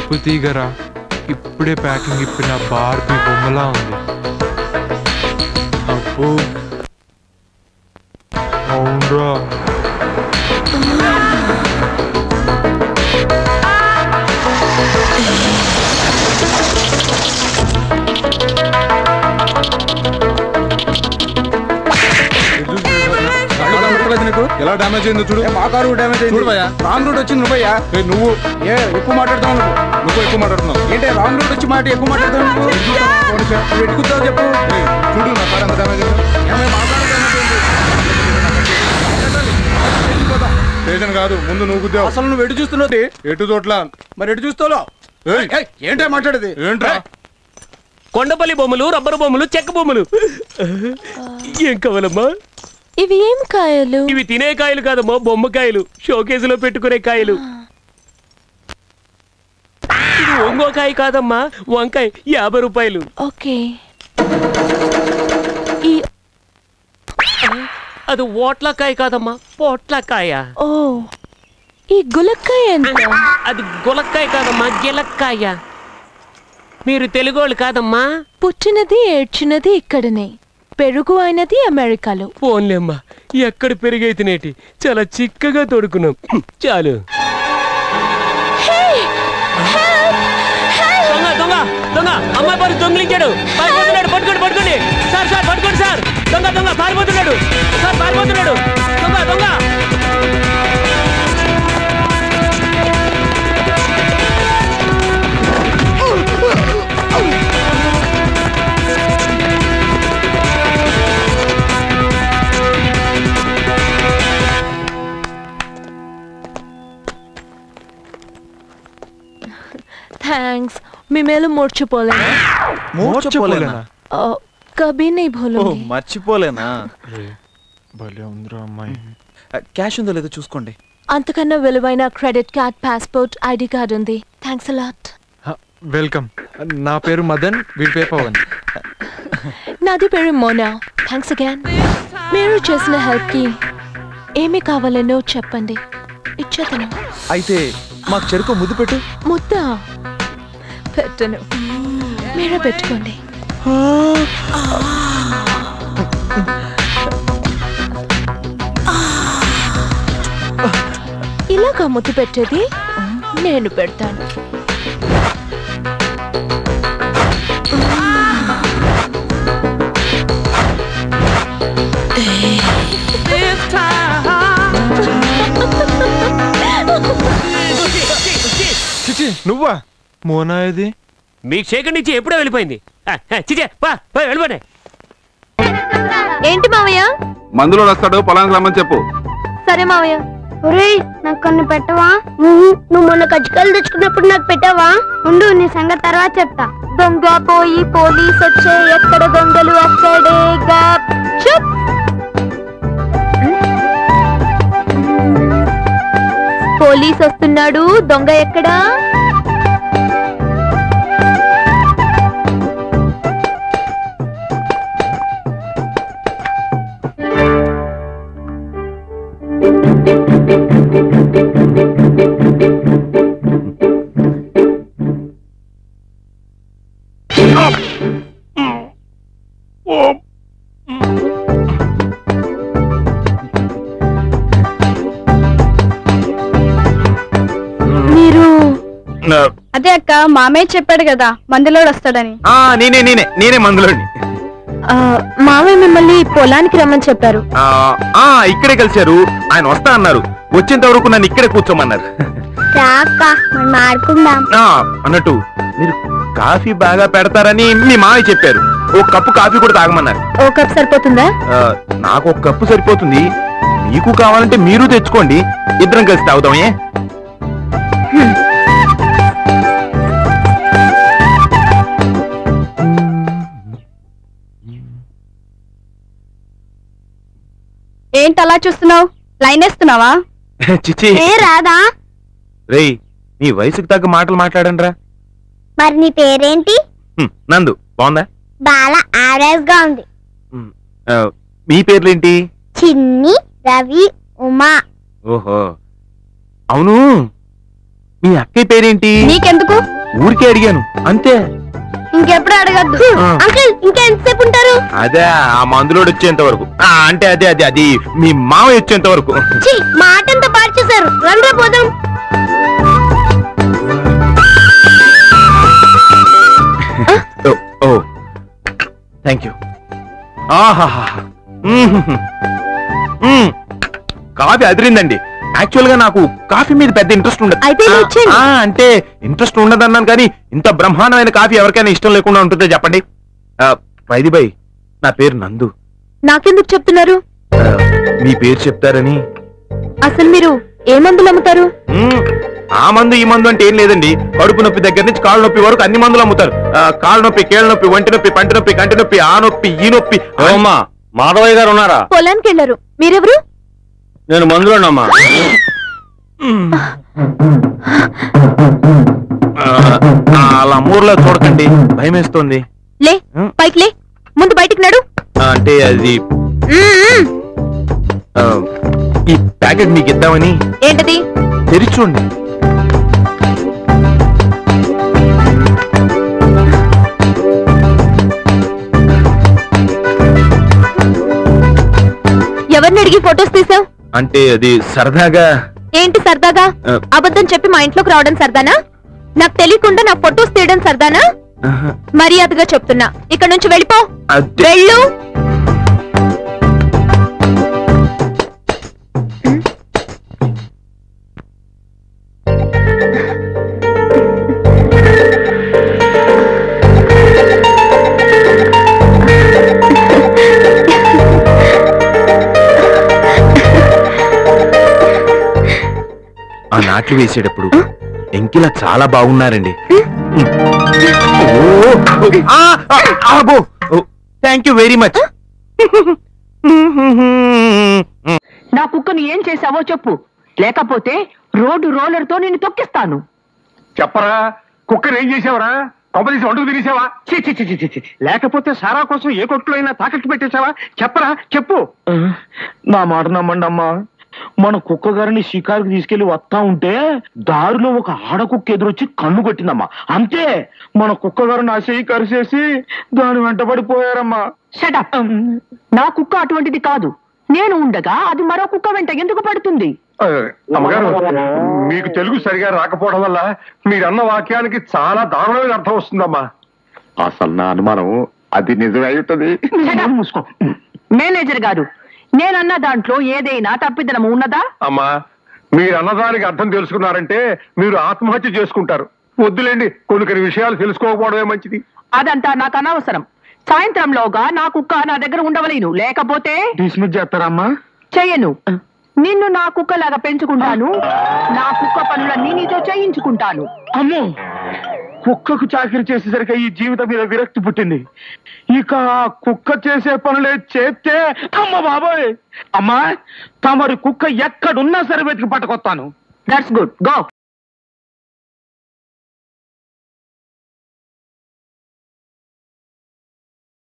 మెరుపు తీగరా ఇప్పుడే packing ఇప్పిన Barbie బొమ్మలా ఉంది అబ్బో అవునరా ఎలా డామేజ్ అయిందో చూడు మా కారు డ్యామేజ్ అయింది చూడు భయ్యా. రాంగ్ రూట్ వచ్చింది నువ్వయ్యా ఏ, నువ్వు ఏ ఎక్కువ మాట్లాడుతావు నువ్వు నువ్వు ఎక్కువ మాట్లాడుతున్నావు ఏంటి రాంగ్ రూట్ వచ్చి మాట ఎక్కువ మాట్లాడుతావు నువ్వు నువ్వు ఎట్టుకుతావు చెప్పు ఏ, చూడు నా కారు ఎంత డామేజ్ అయిందో ఏమై మా కారు damage అయింది. స్టేషన్ కాదు ముందు నువ్వు గుద్దావు అసలు నువ్వు ఎటు చూస్తున్నది ఎటు చోట్ల మరి ఎటు చూస్తావు ఏయ్, ఏంటో మాట్లాడేది ఏంట్రా కొండపల్లి బొమ్మలు రబ్బరు బొమ్మలు చెక్క బొమ్మలు ఏం కావాలమ్మా ఇవి ఏం కాయలు ఇవి తినే కాయలు కాదమ్మా బొమ్మకాయలు షోకేసులో పెట్టుకునే కాయలు ఇది ఒంగోకాయ కాదమ్మా వంకాయ యాభై రూపాయలు ఓకే ఈ అది ఓట్లకాయ కాదమ్మా పోట్లకాయ ఓ ఈ గులక్కాయ ఎంత అది గులక్కాయ కాదమ్మా గిలక్కాయ మీరు తెలుగోళ్ళు కాదమ్మా పుట్టినది ఏడ్చినది ఇక్కడనే పెరుగు అయినది అమెరికాలో ఫోన్లేమ్మా ఎక్కడ పెరిగైతేనేటి చాలా చిక్కగా తొడుకున్నాం చాలు దొంగ దొంగ దొంగ అమ్మాయి పారు దొంగిలించాడు పారిపోతున్నాడు పట్టుకోండి పట్టుకోండి సార్ సార్ పట్టుకోండి సార్ దొంగ దొంగ పారిపోతున్నాడు సార్ పారిపోతున్నాడు దొంగ దొంగ థ్యాంక్స్ మీ మేలు మూర్చిపోలేను మోర్చపోలేనా ఆ, కభీ నీ ఓ భూలుంగి మర్చిపోలేనా రే భలే ఉందిరా అమ్మాయి క్యాష్ ఉందో లేదో చూసుకోండి అంతకన్నా విలువైన credit card passport ID card ఉంది థ్యాంక్స్ అలాట్ హ, వెల్కమ్ నా పేరు మదన్ వీడి పేరు పవన్ నాది పేరు మోనా థ్యాంక్స్ అగైన్ మీరు చేసిన హెల్ప్కి ఏమి కావాలనో చెప్పండి ఇచ్చేతను అయితే మాకు చెరుకు ముద్దు పెట్టు ముద్ద పెట్టను మీరే పెట్టుకోండి ఇలాగా ముద్దు పెట్టేది నేను పెడతాను చిచి నువ్వా మోనా ఇది మీకు శేఖర్ నుంచి ఎప్పుడో వెళ్ళిపోయింది ఆ, ఆ, చిచే పా పోయి వెళ్ళిపోండి ఏంటి మావయ్య మందులో వస్తాడు పొలానికి రమ్మని చెప్పు సరే మావయ్య ఒరేయ్ నాకు కొన్ని పెట్టవా నువ్వు మొన్న కజ్జికాయలు తెచ్చుకున్నప్పుడు నాకు పెట్టావా ఉండు నీ సంగతి తర్వాత చెప్తా దొంగ పోయి పోలీస్ వచ్చే ఎక్కడ దొంగలు అక్కడేగా చుప్ పోలీస్ వస్తున్నాడు దొంగ ఎక్కడా మీరు అదే అక్క మామయ్య చెప్పాడు కదా మందులోడు వస్తాడని నేనే నేనే నేనే మందులోని మావయ్య మిమ్మల్ని పొలానికి రమ్మని చెప్పారు ఇక్కడే కలిశారు ఆయన వస్తా అన్నారు వచ్చేంత వరకు నన్ను ఇక్కడే కూర్చోమన్నారు రా అక్క మనం ఆడుకుందాం ఆ, అన్నట్టు మీరు కాఫీ బాగా పెడతారని మీ మావి చెప్పారు ఓ కప్పు కాఫీ కూడా తాగమన్నారు ఓ కప్ సరిపోతుందా ఆ, నాకు ఒక కప్పు సరిపోతుంది మీకు కావాలంటే మీరు తెచ్చుకోండి ఇద్దరం కలిసి తాగుదామే ఏంటి అలా చూస్తున్నావు లైన్ వేస్తున్నావా చిచి ఏ రాదా రేయ్ నీ వయసుకు తగ్గ మాటలు మాట్లాడండి రా మరి నీ పేరేంటి నందు బాగుందా బాగా యావరేజ్ గా ఉంది హ్మ్. ఆ, మీ పేర్లేంటి చిన్ని రవి ఉమా ఓహో అవును మీ అక్కయ్య పేరేంటి నీకెందుకు ఊరికే అడిగాను అంతే ఇంకెప్పుడు అడగద్దు ఆ. అంకుల్ ఇంకా ఎంతసేపు ఉంటారు అదే ఆ మందులోడు వచ్చేంత వరకు ఆ, అంటే అదే అదే అది మీ మామయ్య వచ్చేంత వరకు ఛీ, మా ఆట అంతా పాడు చేశారు రండ్రా పోదాం ఓ, ఓ థ్యాంక్ యూ ఆహాహా మ్మ్. మ్మ్. కాఫీ అదిరిందండి యాక్చువల్ గా నాకు కాఫీ మీద పెద్ద ఇంట్రెస్ట్ ఉండదు అయితే ఇలా ఆ, ఇచ్చేయండి. ఆ, అంటే ఇంట్రెస్ట్ ఉండదన్నాను కానీ ఇంత బ్రహ్మాండమైన కాఫీ ఎవరికైనా ఇష్టం లేకుండా ఉంటుందో చెప్పండి వైది బై నా పేరు నందు నాకెందుకు చెప్తున్నారు ఆ, మీ పేరు చెప్తారని అసలు మీరు ఏ మందులు అమ్ముతారు మ్మ్. ఆ మందు ఈ మందు అంటే ఏం లేదండి కడుపు నొప్పి దగ్గర నుంచి కాళ్ళ నొప్పి వరకు అన్ని మందులు అమ్ముతారు ఆ, కాళ్ళ నొప్పి కీళ్ళ నొప్పి ఒంటి నొప్పి పంటి నొప్పి కంటి నొప్పి ఆ నొప్పి ఈ నొప్పి ఏమమ్మా మాధవయ్య గారు ఉన్నారా పొలానికి వెళ్ళారు మీరెవరు నేను మందులోనమ్మా ఆ, ఆ, అలా మూర్లో చూడకండి భయం వేస్తుంది లే హ్మ్? పైకి లే ముందు బయటికి నడు ఆ, అంటే అది ఆ, ఈ ప్యాకెట్ మీకు ఇద్దామని ఏంటది తెరిచి చూడండి ఎవరిని అడిగి ఫొటోస్ తీసావు అంటే అది సరదాగా ఏంటి సరదాగా ఆ. అబద్ధం చెప్పి మా ఇంట్లోకి రావడం సరదానా నాకు తెలియకుండా నా ఫొటోస్ తీయడం సరదానా ఆహా, మర్యాదగా చెప్తున్నా ఇక్కడ నుంచి వెళ్ళిపో అదే వెళ్ళు ఆ నాట్లు వేసేటప్పుడు ఎంకిలా చాలా బాగున్నారండి థ్యాంక్ యూ వెరీ మచ్ నా కుక్కను ఏం చేశావో చెప్పు లేకపోతే రోడ్డు రోలర్తో నేను తొక్కిస్తాను చెప్పరా కుక్కర్ ఏం చేసావరా కొంపదీసి వండుకు తినేసావా ఛీ, ఛీ, ఛీ, ఛీ, ఛీ, ఛీ. లేకపోతే సారా కోసం ఏ కొట్లో అయినా తాకట్టు పెట్టేశావా చెప్పరా చెప్పు నా మాట నమ్మండి అమ్మా మన కుక్క గారిని షికారుకి తీసుకెళ్లి వస్తా ఉంటే దారిలో ఒక ఆడ కుక్క ఎదురొచ్చి కన్ను కొట్టిందమ్మా అంతే మన కుక్క గారు నా చెయ్యి కరిసేసి దాని వెంటబడి పోయారమ్మా షటప్ నా కుక్క అటువంటిది కాదు నేను ఉండగా అది మరో కుక్క వెంట ఎందుకు పడుతుంది ఆ, అమ్మగారు మీకు తెలుగు సరిగా రాకపోవడం వల్ల మీరన్న వాక్యానికి చాలా దారుణమైన అర్థం వస్తుందమ్మా అసలు నా అనుమానం అది నిజమే ఉంటుంది షటప్ మూసుకో మేనేజర్ గారు నేనన్న దాంట్లో ఏదైనా తప్పిదనం ఉన్నదా అమ్మా మీరు అన్నదానికి అర్థం తెలుసుకున్నారంటే మీరు ఆత్మహత్య చేసుకుంటారు వద్దులేండి కొన్ని కొన్ని విషయాలు తెలుసుకోకపోవడమే మంచిది అదంతా నాకు అనవసరం సాయంత్రంలోగా నా కుక్క నా దగ్గర ఉండవలేను లేకపోతే డిస్మిస్ చేస్తారమ్మా చెయ్యను నిన్ను నా కుక్కలాగా పెంచుకుంటాను నా కుక్క పనులన్నీ నీతో చేయించుకుంటాను అమ్మో కుక్కకు చాకరీ చేసేసరికి ఈ జీవితం మీద విరక్తి పుట్టింది ఇక ఆ కుక్క చేసే పనులే చేస్తే అమ్మ బాబోయ్ అమ్మా తమరి కుక్క ఎక్కడున్నా సరే వెతికి పట్టుకొస్తాను దట్స్ గుడ్ గో